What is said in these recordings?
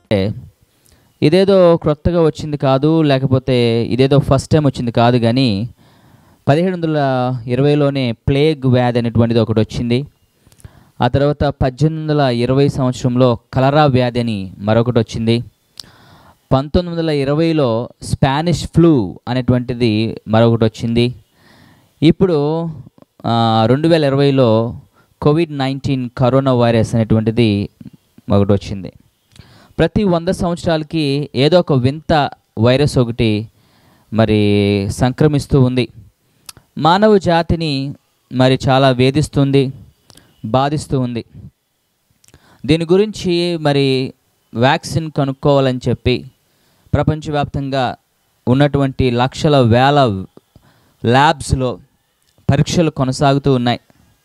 ఏ, ఇదేదో క్రొత్తగా వచ్చింది కాదు లేకపోతే ఇదేదో ఫస్ట్ టైం వచ్చింది కాదు కానీ పదిహేడు వందల ఇరవైలోనే ప్లేగ్ వ్యాధి అనేటువంటిది ఒకటి వచ్చింది ఆ తర్వాత పద్దెనిమిది వందల ఇరవై సంవత్సరంలో కలరా వ్యాధి అని మరొకటి వచ్చింది పంతొమ్మిది వందల ఇరవైలో స్పానిష్ ఫ్లూ అనేటువంటిది మరొకటి వచ్చింది ఇప్పుడు రెండు వేల ఇరవైలో కోవిడ్ నైన్టీన్ కరోనా వైరస్ అనేటువంటిది ఒకటి వచ్చింది ప్రతి వంద సంవత్సరాలకి ఏదో ఒక వింత వైరస్ ఒకటి మరి సంక్రమిస్తూ ఉంది మానవ జాతిని మరి చాలా వేధిస్తుంది బాధిస్తూ ఉంది దీని గురించి మరి వ్యాక్సిన్ కనుక్కోవాలని చెప్పి ప్రపంచవ్యాప్తంగా ఉన్నటువంటి లక్షల వేల ల్యాబ్స్లో పరీక్షలు కొనసాగుతూ ఉన్నాయి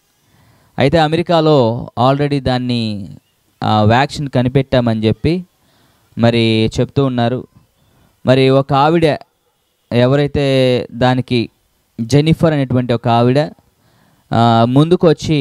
అయితే అమెరికాలో ఆల్రెడీ దాన్ని ఆ, వ్యాక్సిన్ కనిపెట్టామని చెప్పి మరి చెప్తూ ఉన్నారు మరి ఒక ఆవిడ ఎవరైతే దానికి జెనిఫర్ అనేటువంటి ఒక ఆవిడ ఆ, ముందుకు వచ్చి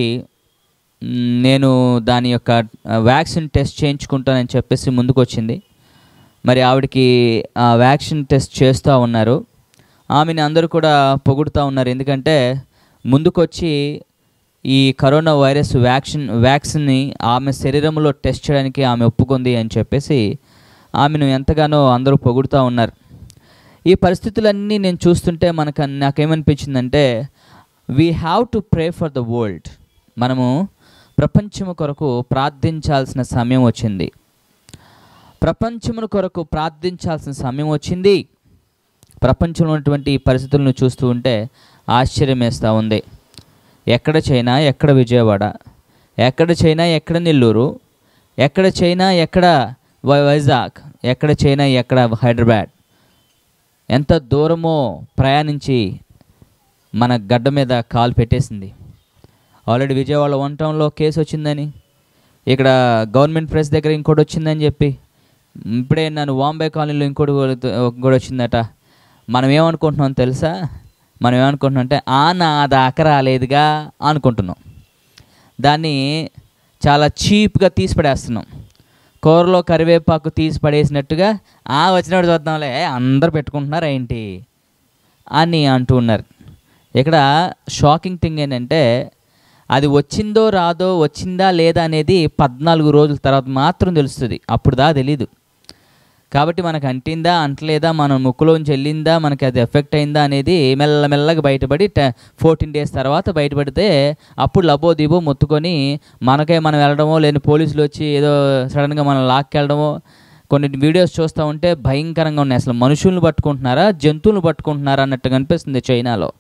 "మ్, నేను దాని యొక్క ఆ, వ్యాక్సిన్ టెస్ట్ చేయించుకుంటానని చెప్పేసి ముందుకు వచ్చింది మరి ఆవిడకి ఆ వ్యాక్సిన్ టెస్ట్ చేస్తూ ఉన్నారు ఆమెని అందరూ కూడా పొగుడుతూ ఉన్నారు ఎందుకంటే ముందుకొచ్చి ఈ కరోనా వైరస్ వ్యాక్సిన్ వ్యాక్సిన్ని ఆమె శరీరంలో టెస్ట్ చేయడానికి ఆమె ఒప్పుకుంది అని చెప్పేసి ఆమెను ఎంతగానో అందరూ పొగుడుతూ ఉన్నారు ఈ పరిస్థితులన్నీ నేను చూస్తుంటే మనకు నాకేమనిపించిందంటే we have to pray for the world మనము ప్రపంచము కొరకు ప్రార్థించాల్సిన సమయం వచ్చింది ప్రపంచమును కొరకు ప్రార్థించాల్సిన సమయం వచ్చింది ప్రపంచంలో ఉన్నటువంటి ఈ పరిస్థితులను చూస్తూ ఉంటే ఆశ్చర్యం వేస్తూ ఉంది ఎక్కడ చైనా ఎక్కడ విజయవాడ ఎక్కడ చైనా ఎక్కడ నెల్లూరు ఎక్కడ చైనా ఎక్కడ వై- వైజాగ్ ఎక్కడ చైనా ఎక్కడ హైదరాబాద్ ఎంత దూరమో ప్రయాణించి మన గడ్డ మీద కాలు పెట్టేసింది ఆల్రెడీ విజయవాడ వన్ టౌన్లో కేసు వచ్చిందని ఇక్కడ గవర్నమెంట్ ప్రెస్ దగ్గర ఇంకోటి వచ్చిందని చెప్పి ఇప్పుడే నన్ను వాంబే కాలనీలో ఇంకోటి కూడా- ఇంకోటి వచ్చిందట మనం ఏమనుకుంటున్నాం తెలుసా మనం ఏమనుకుంటున్నాం అంటే ఆ నా దాకా రాలేదుగా అనుకుంటున్నాం దాన్ని చాలా చీప్గా తీసి పడేస్తున్నాం కూరలో కరివేపాకు తీసి పడేసినట్టుగా ఆ వచ్చినప్పుడు చూద్దాంలే అందరు పెట్టుకుంటున్నారు ఏంటి అని అంటూ ఉన్నారు ఇక్కడ షాకింగ్ థింగ్ ఏంటంటే అది వచ్చిందో రాదో వచ్చిందా లేదా అనేది పద్నాలుగు రోజుల తర్వాత మాత్రం తెలుస్తుంది అప్పుడు దా తెలీదు కాబట్టి మనకు అంటిందా అంటలేదా మన ముక్కులోంచి వెళ్ళిందా మనకి అది ఎఫెక్ట్ అయిందా అనేది మెల్లమెల్లగా బయటపడి ఫోర్టీన్ డేస్ తర్వాత బయటపడితే అప్పుడు లబో దిబో మొత్తుకొని మనకే మనం వెళ్ళడమో లేని పోలీసులు వచ్చి ఏదో సడన్గా మనం లాక్కెళ్ళడమో కొన్ని వీడియోస్ చూస్తూ ఉంటే భయంకరంగా ఉన్నాయి అసలు మనుషుల్ని పట్టుకుంటున్నారా జంతువులను పట్టుకుంటున్నారా అన్నట్టుగా అనిపిస్తుంది చైనాలో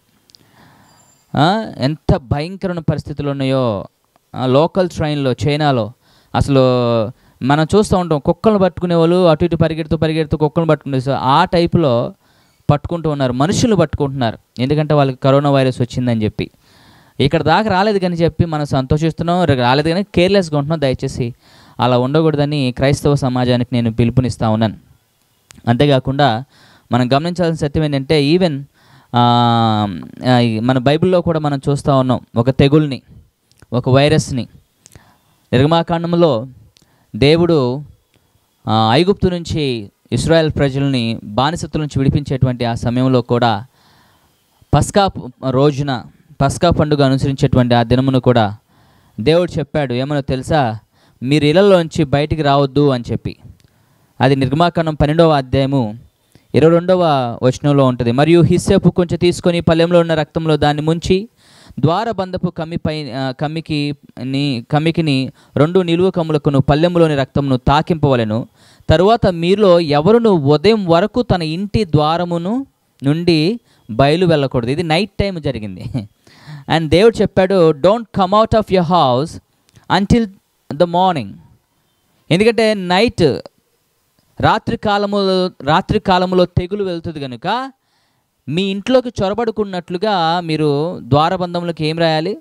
ఆ, ఎంత భయంకరమైన పరిస్థితులు ఉన్నాయో ఆ, లోకల్ ట్రైన్లో చైనాలో అసలు మనం చూస్తూ ఉంటాం కుక్కలను పట్టుకునే వాళ్ళు అటు ఇటు పరిగెడుతూ పరిగెడుతూ కుక్కలను పట్టుకునే సో ఆ టైపులో పట్టుకుంటూ ఉన్నారు మనుషులు పట్టుకుంటున్నారు ఎందుకంటే వాళ్ళకి కరోనా వైరస్ వచ్చిందని చెప్పి ఇక్కడ దాకా రాలేదు కానీ చెప్పి మనం సంతోషిస్తున్నాం రేపు రాలేదు కానీ కేర్లెస్గా ఉంటున్నాం దయచేసి అలా ఉండకూడదని క్రైస్తవ సమాజానికి నేను పిలుపునిస్తా ఉన్నాను అంతేకాకుండా మనం గమనించాల్సిన సత్యం ఏంటంటే ఈవెన్ ఆ, ఆ, ఈ మన బైబిల్లో కూడా మనం చూస్తూ ఉన్నాం ఒక తెగుల్ని ఒక వైరస్ని నిర్గమాకాండంలో దేవుడు ఆ, ఐగుప్తు నుంచి ఇస్రాయెల్ ప్రజల్ని బానిసత్తుల నుంచి విడిపించేటువంటి ఆ సమయంలో కూడా పస్కా ప- రోజున పస్కా పండుగ అనుసరించేటువంటి ఆ దినమును కూడా దేవుడు చెప్పాడు ఏమనో తెలుసా మీరు ఇళ్లలోంచి బయటికి రావద్దు అని చెప్పి అది నిర్గమాకాండం పన్నెండవ అధ్యాయము ఇరవై రెండవ వచనంలో ఉంటుంది మరియు హిస్సేపు కొంచెం తీసుకొని పల్లెంలో ఉన్న రక్తంలో దాన్ని ముంచి ద్వారబంధపు కమ్మిపై ఆ, కమ్మికి ని కమ్మికిని రెండు నిలువ కమ్ములకును పల్లెములోని రక్తమును తాకింపవలెను తరువాత మీలో ఎవరును ఉదయం వరకు తన ఇంటి ద్వారమును నుండి బయలు వెళ్ళకూడదు ఇది నైట్ టైం జరిగింది అండ్ దేవుడు చెప్పాడు don't come out of your house until the morning ఎందుకంటే నైట్ రాత్రి కాలములో రాత్రి కాలములో తెగులు వెళ్తుంది కనుక మీ ఇంట్లోకి చొరబడుకున్నట్లుగా మీరు ద్వారబంధములకు ఏం రాయాలి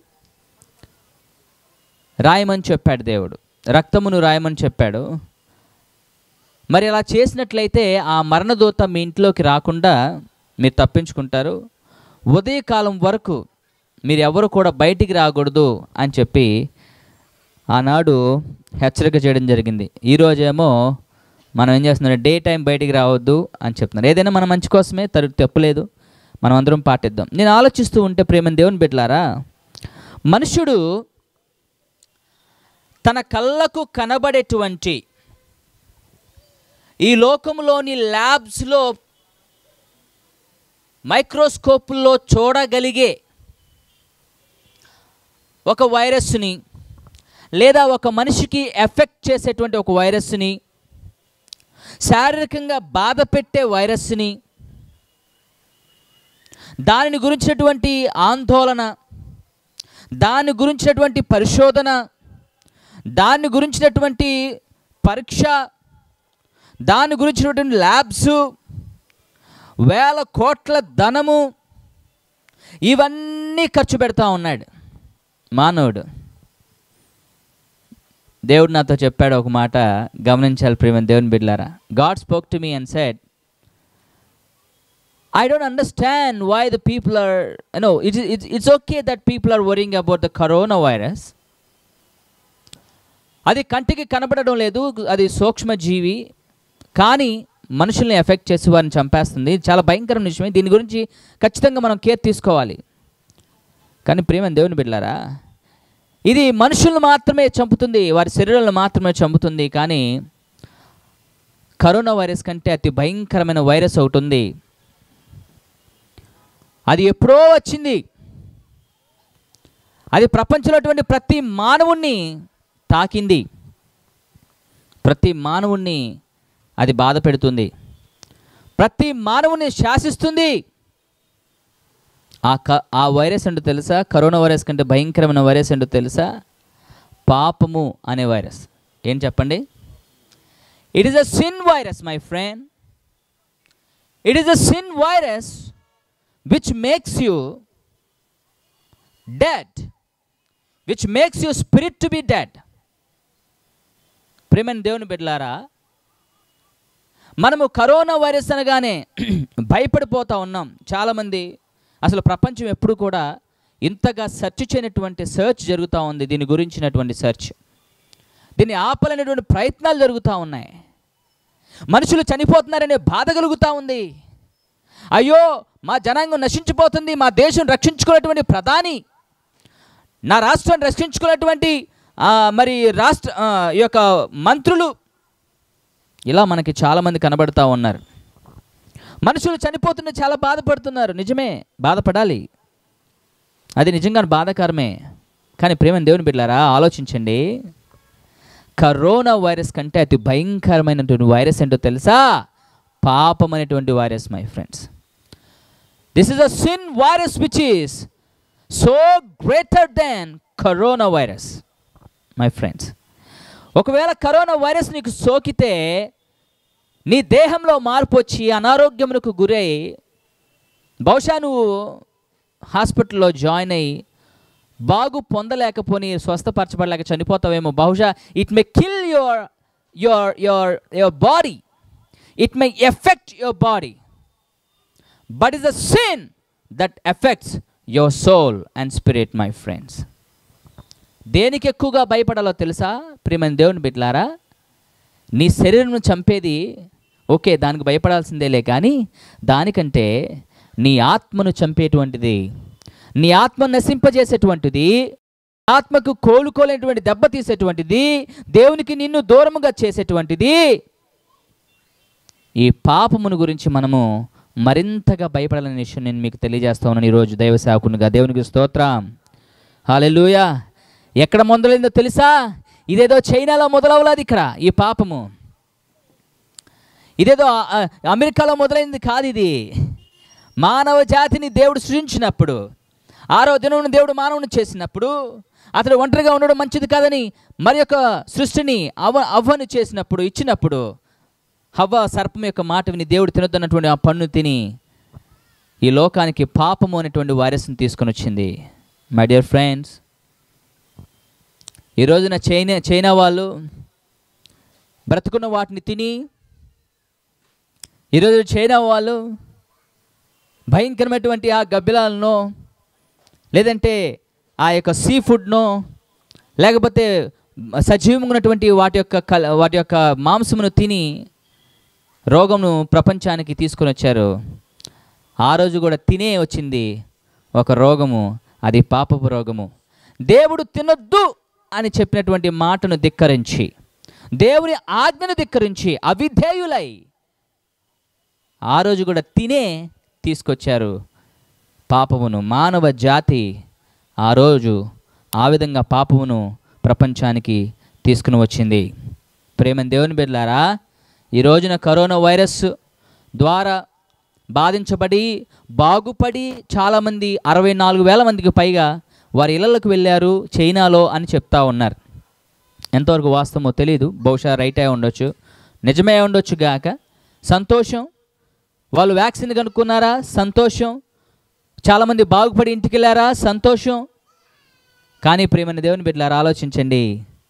రాయమని చెప్పాడు దేవుడు రక్తమును రాయమని చెప్పాడు మరి అలా చేసినట్లయితే ఆ మరణదూత మీ ఇంట్లోకి రాకుండా మీరు తప్పించుకుంటారు ఉదయకాలం వరకు మీరు ఎవరు కూడా బయటికి రాకూడదు అని చెప్పి ఆనాడు హెచ్చరిక చేయడం జరిగింది ఈరోజేమో మనం ఏం చేస్తున్నాం డే టైం బయటికి రావద్దు అని చెప్తున్నారు ఏదైనా మన మంచి కోసమే తరు తప్పులేదు మనం అందరం పాటిద్దాం నేను ఆలోచిస్తూ ఉంటే ప్రేమ దేవుని బిడ్డలారా మనుషుడు తన కళ్ళకు కనబడేటువంటి ఈ లోకంలోని ల్యాబ్స్లో మైక్రోస్కోపుల్లో చూడగలిగే ఒక వైరస్ని లేదా ఒక మనిషికి ఎఫెక్ట్ చేసేటువంటి ఒక వైరస్ని శారీరకంగా బాధ పెట్టే వైరస్ని దానిని గురించినటువంటి ఆందోళన దాని గురించినటువంటి పరిశోధన దాని గురించినటువంటి పరీక్ష దాని గురించినటువంటి ల్యాబ్స్ వేల కోట్ల ధనము ఇవన్నీ ఖర్చు పెడతా ఉన్నాడు మానవుడు దేవుడు నాతో చెప్పాడు ఒక మాట గమనించాలి ప్రేమ దేవుని బిడ్లారా God spoke to me and said I don't understand why the people are, no, it, it, it's okay that people are worrying about the coronavirus. అది కంటికి కనబడడం లేదు అది సూక్ష్మజీవి కానీ మనుషుల్ని ఎఫెక్ట్ చేసి వారిని చంపేస్తుంది ఇది చాలా భయంకరమైన విషయమే దీని గురించి ఖచ్చితంగా మనం కేర్ తీసుకోవాలి కానీ ప్రేమ దేవుని బిడ్డారా ఇది మనుషులను మాత్రమే చంపుతుంది వారి శరీరాలను మాత్రమే చంపుతుంది కానీ కరోనా వైరస్ కంటే అతి భయంకరమైన వైరస్ ఒకటి ఉంది అది ఎప్పుడో వచ్చింది అది ప్రపంచంలో ప్రతి మానవుణ్ణి తాకింది ప్రతి మానవుణ్ణి అది బాధ పెడుతుంది ప్రతి మానవుని శాసిస్తుంది ఆ క ఆ వైరస్ ఏంటో తెలుసా కరోనా వైరస్ కంటే భయంకరమైన వైరస్ ఏంటో తెలుసా పాపము అనే వైరస్ ఏం చెప్పండి it is a sin virus my friend it is a sin virus which makes you dead which makes you spirit to be dead ప్రేమని దేవుని బిడ్డలారా మనము కరోనా వైరస్ అనగానే భయపడిపోతూ ఉన్నాం చాలామంది అసలు ప్రపంచం ఎప్పుడు కూడా ఇంతగా సెర్చ్ చేయనటువంటి సెర్చ్ జరుగుతూ ఉంది దీని గురించినటువంటి సెర్చ్ దీన్ని ఆపాలనేటువంటి ప్రయత్నాలు జరుగుతూ ఉన్నాయి మనుషులు చనిపోతున్నారనే బాధ కలుగుతూ ఉంది అయ్యో మా జనాంగం నశించిపోతుంది మా దేశం రక్షించుకున్నటువంటి ప్రధాని నా రాష్ట్రాన్ని రక్షించుకున్నటువంటి ఆ, మరి రాష్ట్ర ఆ, ఈ యొక్క మంత్రులు ఇలా మనకి చాలామంది కనబడుతూ ఉన్నారు మనుషులు చనిపోతుంటే చాలా బాధపడుతున్నారు నిజమే బాధపడాలి అది నిజంగా బాధాకరమే కానీ ప్రేమ దేవుని బిడ్డారా ఆలోచించండి కరోనా వైరస్ కంటే అతి భయంకరమైనటువంటి వైరస్ ఏంటో తెలుసా పాపం అనేటువంటి virus my friends this is a sin virus which is so greater than corona virus my friends ఒకవేళ కరోనా వైరస్ నీకు సోకితే నీ దేహంలో మార్పు వచ్చి అనారోగ్యములకు గురై బహుశా నువ్వు హాస్పిటల్లో జాయిన్ అయ్యి బాగు పొందలేకపోని స్వస్థపరచబడలేక చనిపోతావేమో బహుశా it may kill your your your your body it may effect your body but is a sin that effects your soul and spirit my friends దేనికి ఎక్కువగా భయపడాలో తెలుసా ప్రియమైన దేవుని బిడ్లారా నీ శరీరం చంపేది ఓకే దానికి భయపడాల్సిందేలే కానీ దానికంటే నీ ఆత్మను చంపేటువంటిది నీ ఆత్మను నశింపజేసేటువంటిది ఆత్మకు కోలుకోలేనటువంటి దెబ్బ తీసేటువంటిది దేవునికి నిన్ను దూరముగా చేసేటువంటిది ఈ పాపమును గురించి మనము మరింతగా భయపడాలనే విషయం నేను మీకు తెలియజేస్తా ఉన్నాను ఈరోజు దైవ సేవకునిగా దేవునికి స్తోత్రం హాలెలూయా ఎక్కడ మొదలైందో తెలుసా ఇదేదో చైనాలో మొదలవలేదు ఇక్కడ ఈ పాపము ఇదేదో ఆ- ఆ అమెరికాలో మొదలైంది కాదు ఇది మానవ జాతిని దేవుడు సృజించినప్పుడు ఆరో దినమును దేవుడు మానవుని చేసినప్పుడు అతడు ఒంటరిగా ఉండడం మంచిది కాదని మరి యొక్క సృష్టిని అవ అవ్వను చేసినప్పుడు ఇచ్చినప్పుడు హవ్వ సర్పం యొక్క మాట విని దేవుడు తినొద్దన్నటువంటి ఆ పన్ను తిని ఈ లోకానికి పాపము అనేటువంటి వైరస్ని తీసుకొని వచ్చింది మై డియర్ ఫ్రెండ్స్ ఈ రోజున చైనా చైనా వాళ్ళు బ్రతుకున్న వాటిని తిని ఈరోజు చైనా వాళ్ళు భయంకరమైనటువంటి ఆ గబ్బిలాలను లేదంటే ఆ యొక్క సీ ఫుడ్ను లేకపోతే సజీవంగా ఉన్నటువంటి వాటి యొక్క కల వాటి యొక్క మాంసమును తిని రోగమును ప్రపంచానికి తీసుకొని వచ్చారు ఆ రోజు కూడా తినే వచ్చింది ఒక రోగము అది పాపపు రోగము దేవుడు తినొద్దు అని చెప్పినటువంటి మాటను ధిక్కరించి దేవుని ఆజ్ఞను ధిక్కరించి అవిధేయులై ఆ రోజు కూడా తినే తీసుకొచ్చారు పాపమును మానవ జాతి ఆ రోజు ఆ విధంగా పాపమును ప్రపంచానికి తీసుకుని వచ్చింది ప్రేమ దేవుని బిడ్డలారా ఈ రోజున కరోనా వైరస్ ద్వారా బాధించబడి బాగుపడి చాలామంది అరవై నాలుగు వేల మందికి పైగా వారి ఇళ్లకు వెళ్ళారు చైనాలో అని చెప్తా ఉన్నారు ఎంతవరకు వాస్తవమో తెలియదు బహుశా రైట్ అయి ఉండొచ్చు నిజమే అయి ఉండొచ్చు గాక సంతోషం వాళ్ళు వ్యాక్సిన్ కనుక్కున్నారా సంతోషం చాలామంది బాగుపడి ఇంటికి వెళ్ళారా సంతోషం కానీ ప్రేమని దేవుని బిడ్డలారా ఆలోచించండి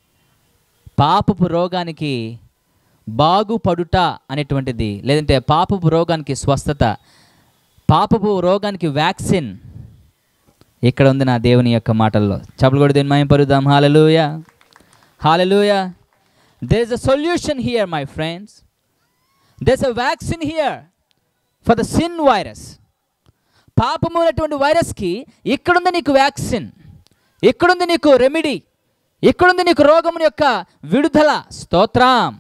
పాపపు రోగానికి బాగుపడుట అనేటువంటిది లేదంటే పాపపు రోగానికి స్వస్థత పాపపు రోగానికి వ్యాక్సిన్ ఇక్కడ ఉంది నా దేవుని యొక్క మాటల్లో చప్పలు కూడా దీన్ని మయంపరుద్దాం hallelujah hallelujah there is a solution here my friends there is a vaccine here for the sin virus పాపము అనేటువంటి వైరస్కి ఇక్కడుంది నీకు వ్యాక్సిన్ ఇక్కడుంది నీకు రెమెడీ ఇక్కడుంది నీకు రోగము యొక్క విడుదల స్తోత్రం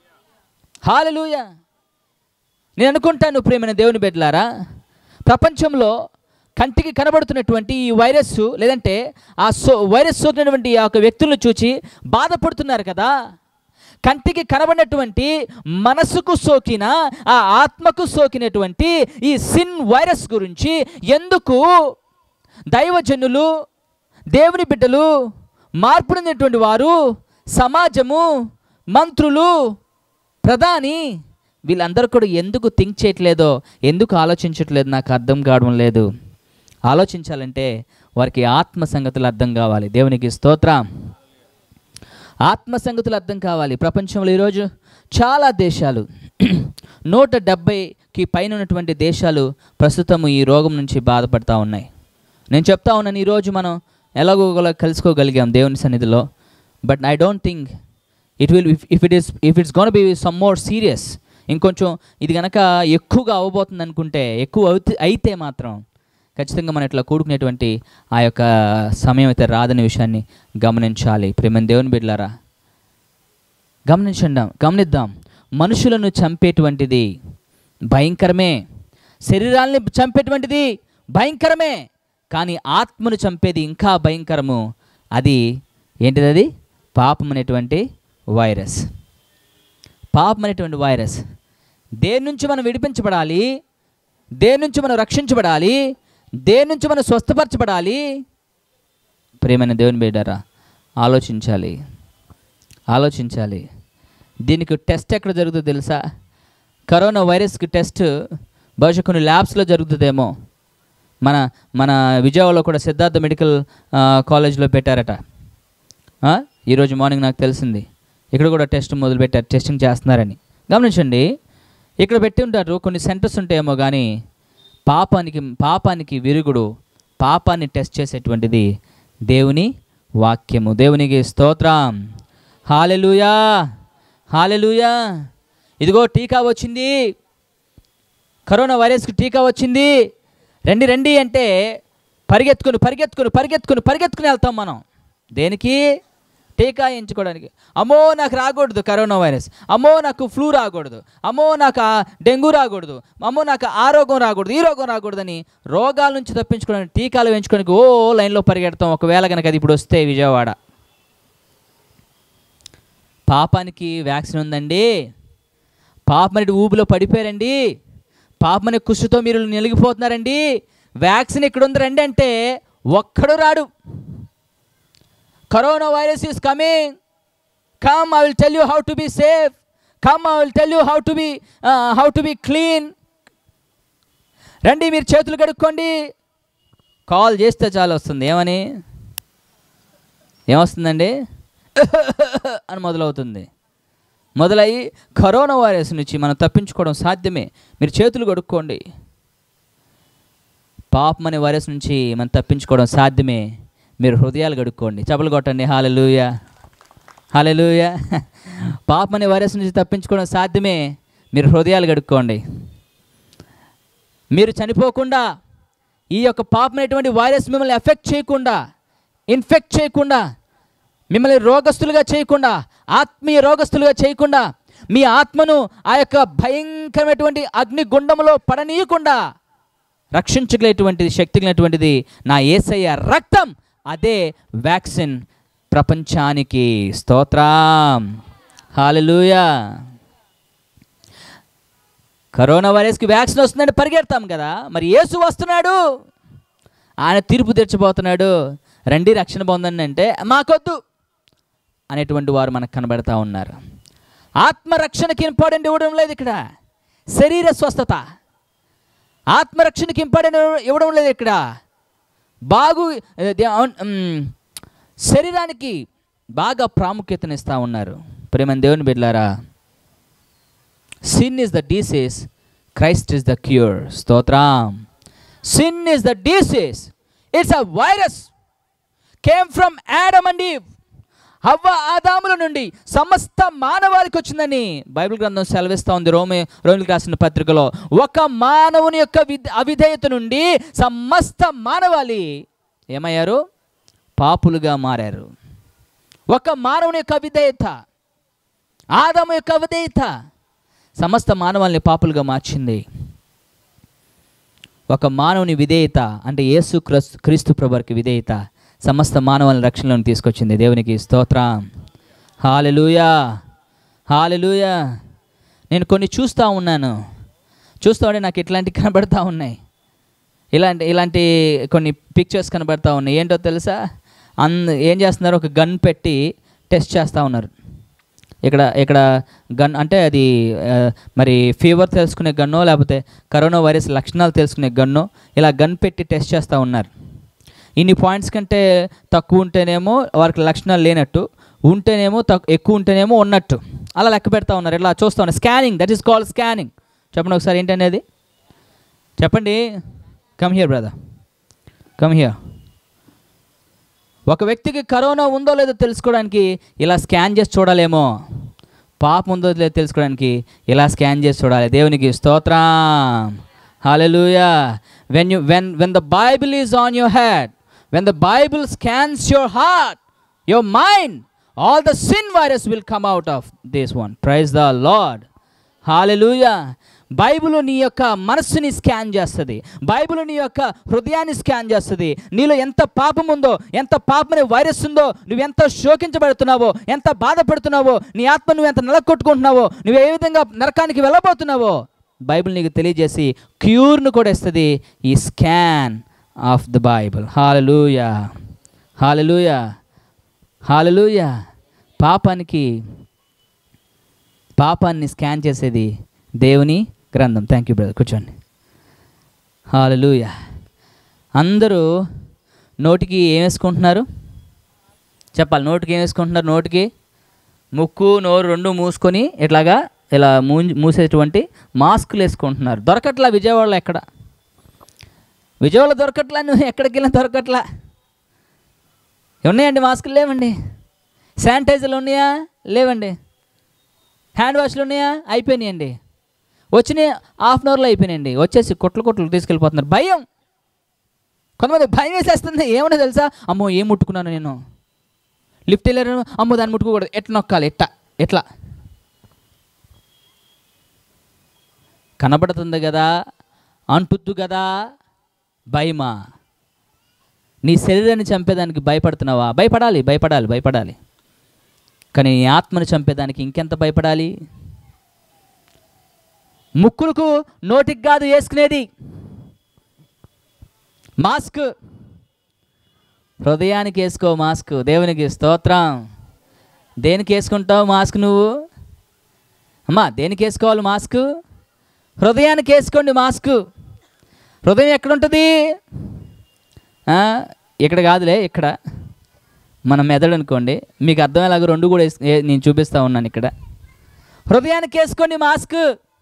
హాలలుయ నేను అనుకుంటాను ప్రేమైన దేవుని బిడ్డలారా ప్రపంచంలో కంటికి కనబడుతున్నటువంటి ఈ వైరస్ లేదంటే ఆ సో వైరస్ సోకినటువంటి ఆ యొక్క వ్యక్తులను చూచి బాధపడుతున్నారు కదా కంటికి కనబడినటువంటి మనసుకు సోకిన ఆ ఆత్మకు సోకినటువంటి ఈ సిన్ వైరస్ గురించి ఎందుకు దైవజనులు దేవుని బిడ్డలు మార్పుడినటువంటి వారు సమాజము మంత్రులు ప్రధాని వీళ్ళందరూ కూడా ఎందుకు థింక్ చేయట్లేదో ఎందుకు ఆలోచించట్లేదు నాకు అర్థం కావడం లేదు ఆలోచించాలంటే వారికి ఆత్మ సంగతులు అర్థం కావాలి దేవునికి స్తోత్రం ఆత్మ సంగతులు అర్థం కావాలి ప్రపంచంలో ఈరోజు చాలా దేశాలు నూట డెబ్బైకి పైన ఉన్నటువంటి దేశాలు ప్రస్తుతం ఈ రోగం నుంచి బాధపడతా ఉన్నాయి నేను చెప్తా ఉన్నాను ఈరోజు మనం ఎలాగో కలుసుకోగలిగాం దేవుని సన్నిధిలో but I don't think it will if it is if it's gonna be some more serious ఇంకొంచెం ఇది కనుక ఎక్కువగా అవ్వబోతుంది అనుకుంటే ఎక్కువ అవుతే అయితే మాత్రం ఖచ్చితంగా మనం ఇట్లా కూడుకునేటువంటి ఆ యొక్క సమయం అయితే రాదనే విషయాన్ని గమనించాలి ప్రేమ దేవుని బిడ్డలారా గమనించండి గమనిద్దాం మనుషులను చంపేటువంటిది భయంకరమే శరీరాల్ని చంపేటువంటిది భయంకరమే కానీ ఆత్మను చంపేది ఇంకా భయంకరము అది ఏంటిది అది పాపం అనేటువంటి వైరస్ పాపం అనేటువంటి వైరస్ దేని నుంచి మనం విడిపించబడాలి దేని నుంచి మనం రక్షించబడాలి దేని నుంచి మనం స్వస్థపరచబడాలి ప్రేమైన దేవుని బిడ్డారా ఆలోచించాలి ఆలోచించాలి దీనికి టెస్ట్ ఎక్కడ జరుగుతుందో తెలుసా కరోనా వైరస్కి టెస్ట్ బహుశా కొన్ని ల్యాబ్స్లో జరుగుతుందేమో మన మన విజయవాడలో కూడా సిద్ధార్థ మెడికల్ ఆ, కాలేజ్లో పెట్టారట ఆ? ఈరోజు మార్నింగ్ నాకు తెలిసింది ఇక్కడ కూడా టెస్ట్ మొదలు పెట్టారు టెస్టింగ్ చేస్తున్నారని గమనించండి ఇక్కడ పెట్టి ఉంటారు కొన్ని సెంటర్స్ ఉంటాయేమో కానీ పాపానికి పాపానికి విరుగుడు పాపాన్ని టెస్ట్ చేసేటువంటిది దేవుని వాక్యము దేవునికి స్తోత్రం హాలెలుయా హాలెలుయా ఇదిగో టీకా వచ్చింది కరోనా వైరస్కి టీకా వచ్చింది రండి రండి అంటే పరిగెత్తుకుని పరిగెత్తుకుని పరిగెత్తుకుని పరిగెత్తుకుని వెళ్తాం మనం దేనికి టీకా ఎంచుకోవడానికి అమ్మో నాకు రాకూడదు కరోనా వైరస్ అమ్మో నాకు ఫ్లూ రాకూడదు అమ్మో నాకు ఆ డెంగ్యూ రాకూడదు అమ్మో నాకు ఆ రోగం రాకూడదు ఈ రోగం రాకూడదని రోగాల నుంచి తప్పించుకోవడానికి టీకాలు వేయించుకోవడానికి ఓ లైన్లో పరిగెడతాం ఒకవేళ కనుక అది ఇప్పుడు వస్తే విజయవాడ పాపానికి వ్యాక్సిన్ ఉందండి పాపం అనేది ఊబిలో పడిపోయారండి పాపం అనే కుషితో మీరు నిలిగిపోతున్నారండి వ్యాక్సిన్ ఇక్కడ ఉంది రండి అంటే ఒక్కడు రాడు corona virus is coming come I will tell you how to be safe come I will tell you how to be how to be clean రండి మీరు చేతులు కడుక్కోండి కాల్ చేస్తే చాలు వస్తుంది ఏమని ఏమొస్తుందండి అని మొదలవుతుంది మొదలయ్యి కరోనా వైరస్ నుంచి మనం తప్పించుకోవడం సాధ్యమే మీరు చేతులు కడుక్కోండి పాపం అనే వైరస్ నుంచి మనం తప్పించుకోవడం సాధ్యమే మీరు హృదయాలు కడుక్కోండి చెప్పలు కొట్టండి హాలెలూయ హాలెలూయ పాపం అనే వైరస్ నుంచి తప్పించుకోవడం సాధ్యమే మీరు హృదయాలు కడుక్కోండి మీరు చనిపోకుండా ఈ యొక్క పాపమైనటువంటి వైరస్ మిమ్మల్ని ఎఫెక్ట్ చేయకుండా ఇన్ఫెక్ట్ చేయకుండా మిమ్మల్ని రోగస్తులుగా చేయకుండా ఆత్మీయ రోగస్తులుగా చేయకుండా మీ ఆత్మను ఆ యొక్క భయంకరమైనటువంటి అగ్ని గుండంలో పడనీయకుండా రక్షించగలిగేటువంటి శక్తి కలిగినటువంటిది నా ఏసయ్య రక్తం అదే వ్యాక్సిన్ ప్రపంచానికి స్తోత్రం హాలలుయా కరోనా వైరస్కి వ్యాక్సిన్ వస్తుందంటే పరిగెడతాం కదా మరి యేసు వస్తున్నాడు ఆయన తీర్పు తెచ్చబోతున్నాడు రండి రక్షణ పొందండి అంటే మాకొద్దు అనేటువంటి వారు మనకు కనబడతా ఉన్నారు ఆత్మరక్షణకి ఇంపార్టెంట్ ఇవ్వడం లేదు ఇక్కడ శరీర స్వస్థత ఆత్మరక్షణకి ఇంపార్టెంట్ ఇవ్వడం లేదు ఇక్కడ బాగు దే- అవున్- మ్, శరీరానికి బాగా ప్రాముఖ్యతనిస్తూ ఉన్నారు ప్రేమ దేవుని బిడ్లారా sin is the disease Christ is the cure స్తోత్రం sin is the disease it's a virus came from Adam and Eve హవ్వ ఆదాముల నుండి సమస్త మానవాళికి వచ్చిందని బైబిల్ గ్రంథం సెలవిస్తూ ఉంది రోమే రోమిలకు రాసిన పత్రికలో ఒక మానవుని యొక్క విధ అవిధేయత నుండి సమస్త మానవాళి ఏమయ్యారు పాపులుగా మారారు ఒక మానవుని యొక్క అవిధేయత ఆదాము యొక్క అవిధేయత సమస్త మానవాల్ని పాపులుగా మార్చింది ఒక మానవుని విధేయత అంటే యేసు క్రీస్తు క్రీస్తు ప్రభుకి విధేయత సమస్త మానవాళ్ళని రక్షణలోకి తీసుకొచ్చింది దేవునికి స్తోత్రం హాలెలూయా హాలెలూయా నేను కొన్ని చూస్తూ ఉన్నాను చూస్తూ ఉంటే నాకు ఇట్లాంటివి కనబడతా ఉన్నాయి ఇలాంటి ఇలాంటి కొన్ని పిక్చర్స్ కనబడతా ఉన్నాయి ఏంటో తెలుసా అంద ఏం చేస్తున్నారు ఒక గన్ పెట్టి టెస్ట్ చేస్తూ ఉన్నారు ఇక్కడ ఇక్కడ గన్ అంటే అది ఆ, మరి ఫీవర్ తెలుసుకునే గన్నో లేకపోతే కరోనా వైరస్ లక్షణాలు తెలుసుకునే గన్నో ఇలా గన్ పెట్టి టెస్ట్ చేస్తూ ఉన్నారు ఇన్ని పాయింట్స్ కంటే తక్కువ ఉంటేనేమో వారికి లక్షణాలు లేనట్టు ఉంటేనేమో తక్కువ ఎక్కువ ఉంటేనేమో ఉన్నట్టు అలా లెక్క పెడతా ఉన్నారు ఇలా చూస్తా ఉన్నారు scanning that is called scanning చెప్పండి ఒకసారి ఏంటనేది చెప్పండి come here brother come here ఒక వ్యక్తికి కరోనా ఉందో లేదో తెలుసుకోవడానికి ఇలా స్కాన్ చేసి చూడాలేమో పాపం ఉందో లేదో తెలుసుకోవడానికి ఇలా స్కాన్ చేసి చూడాలి దేవునికి స్తోత్రం hallelujah when you when when the Bible is on your head when the Bible scans your heart your mind all the sin virus will come out of this one praise the Lord hallelujah Bible నీ యొక్క మనస్సుని scan చేస్తుంది Bible నీ యొక్క హృదయాన్ని scan చేస్తుంది నీలో ఎంత పాపం ఉందో ఎంత పాపమనే వైరస్ ఉందో నువ్వు ఎంత శోకించబడుతున్నావో ఎంత బాధపడుతున్నావో నీ ఆత్మ నువ్వు ఎంత నెలకొట్టుకుంటున్నావో నువ్వు ఏ విధంగా నరకానికి వెళ్ళబోతున్నావో బైబిల్ నీకు తెలియజేసి క్యూర్ను కూడా ఇస్తుంది ఈ scan of the Bible hallelujah hallelujah hallelujah పాపానికి పాపాన్ని స్కాన్ చేసేది దేవుని గ్రంథం థ్యాంక్ యూ బ్రదర్ కూర్చోండి హాలలుయ అందరూ నోటికి ఏం వేసుకుంటున్నారు చెప్పాలి నోటికి ఏం వేసుకుంటున్నారు నోటికి ముక్కు నోరు రెండు మూసుకొని ఇట్లాగా ఇలా మూ మూసేటువంటి మాస్కులు వేసుకుంటున్నారు దొరకట్లా విజయవాడలో ఎక్కడ విజయవాడలో దొరకట్లా నువ్వు ఎక్కడికి వెళ్ళినా దొరకట్లా ఉన్నాయండి మాస్కులు లేవండి శానిటైజర్లు ఉన్నాయా లేవండి హ్యాండ్ వాష్లు ఉన్నాయా అయిపోయినాయండి వచ్చినాయి హాఫ్ అన్ అవర్లో అయిపోయినాయండి వచ్చేసి కొట్లు కొట్లు తీసుకెళ్ళిపోతున్నారు భయం కొంతమంది భయం వేసేస్తుంది ఏమన్నా తెలుసా అమ్మో ఏం ముట్టుకున్నాను నేను లిఫ్ట్ వెళ్ళాను అమ్మో దాన్ని ముట్టుకోకూడదు ఎట్లా నొక్కాలి ఎట్లా ఎట్లా కనబడుతుంది కదా అంటుద్దు కదా భయమా నీ శరీరాన్ని చంపేదానికి భయపడుతున్నావా భయపడాలి భయపడాలి భయపడాలి కానీ నీ ఆత్మను చంపేదానికి ఇంకెంత భయపడాలి ముక్కులకు నోటికి కాదు వేసుకునేది మాస్క్ హృదయానికి వేసుకో మాస్క్ దేవునికి స్తోత్రం దేనికి వేసుకుంటావు మాస్క్ నువ్వు అమ్మా దేనికి వేసుకోవాలి మాస్క్ హృదయానికి వేసుకోండి మాస్క్ హృదయం ఎక్కడుంటుంది ఆ, ఇక్కడ కాదులే ఇక్కడ మన మెదడు అనుకోండి మీకు అర్థమయ్యేలాగా రెండు కూడా వేసు- ఏ- నేను చూపిస్తూ ఉన్నాను ఇక్కడ హృదయానికి వేసుకోండి మాస్క్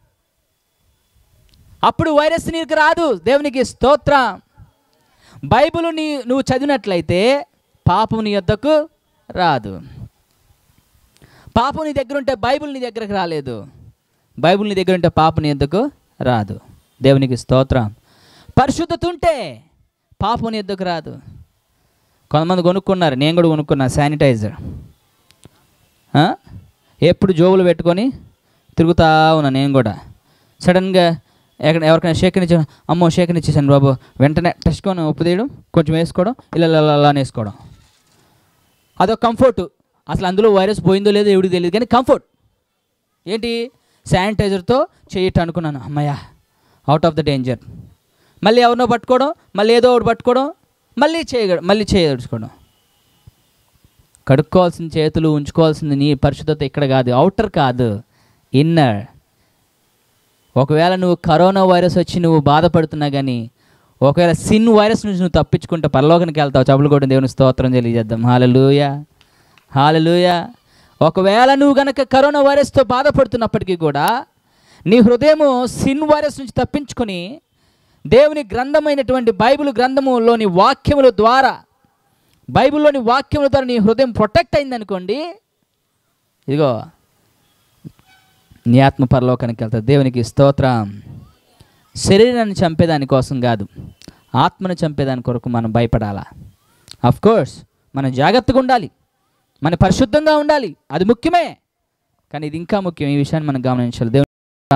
అప్పుడు వైరస్ నీకు రాదు దేవునికి స్తోత్రం బైబిల్ నీ నువ్వు చదివినట్లయితే పాపం నీ యొద్దకు రాదు పాపం నీ దగ్గర ఉంటే బైబిల్ నీ దగ్గరకు రాలేదు బైబిల్ నీ దగ్గర ఉంటే పాప నీ ఎందుకు రాదు దేవునికి స్తోత్రం పరిశుద్ధత ఉంటే పాపం నీ ఎందుకు రాదు కొంతమంది కొనుక్కున్నారు నేను కూడా కొనుక్కున్నా శానిటైజర్ ఆ? ఎప్పుడు జోబులు పెట్టుకొని తిరుగుతా ఉన్నా నేను కూడా సడన్గా ఎక్కడ ఎవరికైనా షేకనిచ్చా అమ్మో షేకనిచ్చేసాను బాబు వెంటనే టచ్కొని ఉప్పు తీయడం కొంచెం వేసుకోవడం ఇలా ఇలా ఇలా ఇలా అని వేసుకోవడం అదొక కంఫర్ట్ అసలు అందులో వైరస్ పోయిందో లేదో ఎవడికి తెలియదు కానీ కంఫర్ట్ ఏంటి శానిటైజర్తో చేయట అనుకున్నాను అమ్మయ్యా అవుట్ ఆఫ్ ద డేంజర్ మళ్ళీ ఎవరినో పట్టుకోవడం మళ్ళీ ఏదో ఒకటి పట్టుకోవడం మళ్ళీ చేయ మళ్ళీ చేయదడుచుకోవడం కడుక్కోవాల్సిన చేతులు ఉంచుకోవాల్సింది నీ పరిశుద్ధత ఇక్కడ కాదు అవుటర్ కాదు ఇన్నర్ ఒకవేళ నువ్వు కరోనా వైరస్ వచ్చి నువ్వు బాధపడుతున్నా కానీ ఒకవేళ సిన్ వైరస్ నుంచి నువ్వు తప్పించుకుంటే పరలోకానికి వెళ్తావు చప్పులు కొట్టిన దేవుని స్తోత్రం తెలియజేద్దాం హాలలుయ హాలలుయ ఒకవేళ నువ్వు గనక కరోనా వైరస్తో బాధపడుతున్నప్పటికీ కూడా నీ హృదయము సిన్ వైరస్ నుంచి తప్పించుకొని దేవుని గ్రంథమైనటువంటి బైబిల్ గ్రంథములోని వాక్యముల ద్వారా బైబిల్లోని వాక్యముల ద్వారా నీ హృదయం ప్రొటెక్ట్ అయిందనుకోండి ఇదిగో నీ ఆత్మ పరలోకానికి వెళ్తుంది దేవునికి స్తోత్రం శరీరాన్ని చంపేదాని కోసం కాదు ఆత్మను చంపేదాని కొరకు మనం భయపడాలా అఫ్ కోర్స్ మనం జాగ్రత్తగా ఉండాలి మన పరిశుద్ధంగా ఉండాలి అది ముఖ్యమే కానీ ఇది ఇంకా ముఖ్యం ఈ విషయాన్ని మనం గమనించాలి దేవుని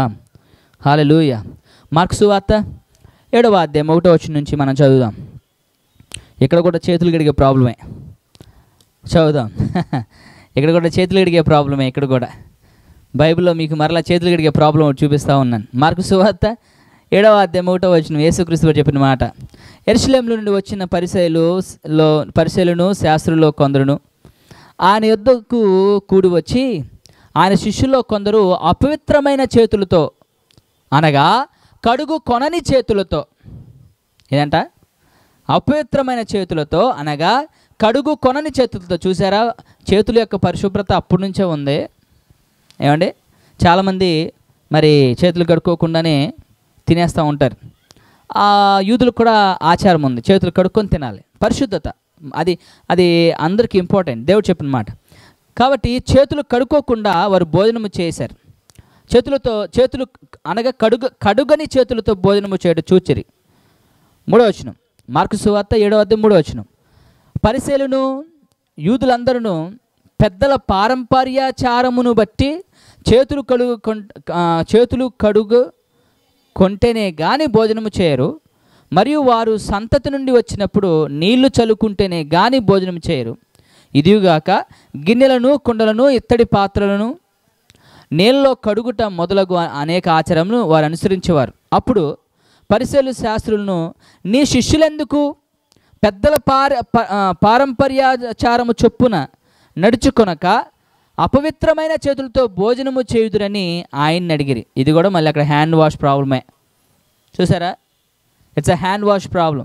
హాలూయ మార్క్సు వార్త ఏడవ అధ్యాయం ఒకటో వచ్చిన నుంచి మనం చదువుదాం ఇక్కడ కూడా చేతులు గడిగే ప్రాబ్లమే చదువుదాం ఇక్కడ కూడా చేతులు గడిగే ప్రాబ్లమే ఇక్కడ కూడా బైబిల్లో మీకు మరలా చేతులు గడిగే ప్రాబ్లం ఒకటి చూపిస్తూ ఉన్నాను మార్కు సువార్త ఏడవ అధ్యాయం ఒకటో వచ్చిన యేసుక్రీస్తు వారు చెప్పిన మాట ఎరుసలేంలో నుండి వచ్చిన పరిశైలు లో పరిశైలను శాస్త్రుల్లో కొందరును ఆయన యుద్ధకు కూడి వచ్చి ఆయన శిష్యుల్లో కొందరు అపవిత్రమైన చేతులతో అనగా కడుగు కొనని చేతులతో ఏదంట అపవిత్రమైన చేతులతో అనగా కడుగు కొనని చేతులతో చూసారా చేతుల యొక్క పరిశుభ్రత అప్పటి నుంచే ఉంది ఏమండి చాలామంది మరి చేతులు కడుక్కోకుండానే తినేస్తూ ఉంటారు ఆ యూదులకు కూడా ఆచారం ఉంది చేతులు కడుక్కొని తినాలి పరిశుద్ధత అది అది అందరికీ ఇంపార్టెంట్ దేవుడు చెప్పిన మాట కాబట్టి చేతులు కడుక్కోకుండా వారు భోజనము చేశారు చేతులతో చేతులు అనగా కడుగ కడుగని చేతులతో భోజనము చేయడం చూచిరి మూడో వచనం మార్కు సువార్త ఏడవ అధ్యాయం మూడో వచనం పరిశీలను యూదులందరూ పెద్దల పారంపర్యాచారమును బట్టి చేతులు కడుగు కొన్- ఆ, చేతులు కడుగు కొంటేనే గాని భోజనము చేయరు మరియు వారు సంతతి నుండి వచ్చినప్పుడు నీళ్లు చల్లుకుంటేనే గాని భోజనం చేయరు ఇదిగాక గిన్నెలను కుండలను ఇత్తడి పాత్రలను నీళ్ళలో కడుగుట మొదలగు అనేక ఆచారములను వారు అనుసరించేవారు అప్పుడు పరిశీలు శాస్త్రులను నీ శిష్యులెందుకు పెద్దల పార ప- ఆ, పారంపర్యాచారము చొప్పున నడుచుకొనక అపవిత్రమైన చేతులతో భోజనము చేయుదురని ఆయన్ని అడిగిరి ఇది కూడా మళ్ళీ అక్కడ హ్యాండ్ వాష్ ప్రాబ్లమే చూసారా it's a hand wash problem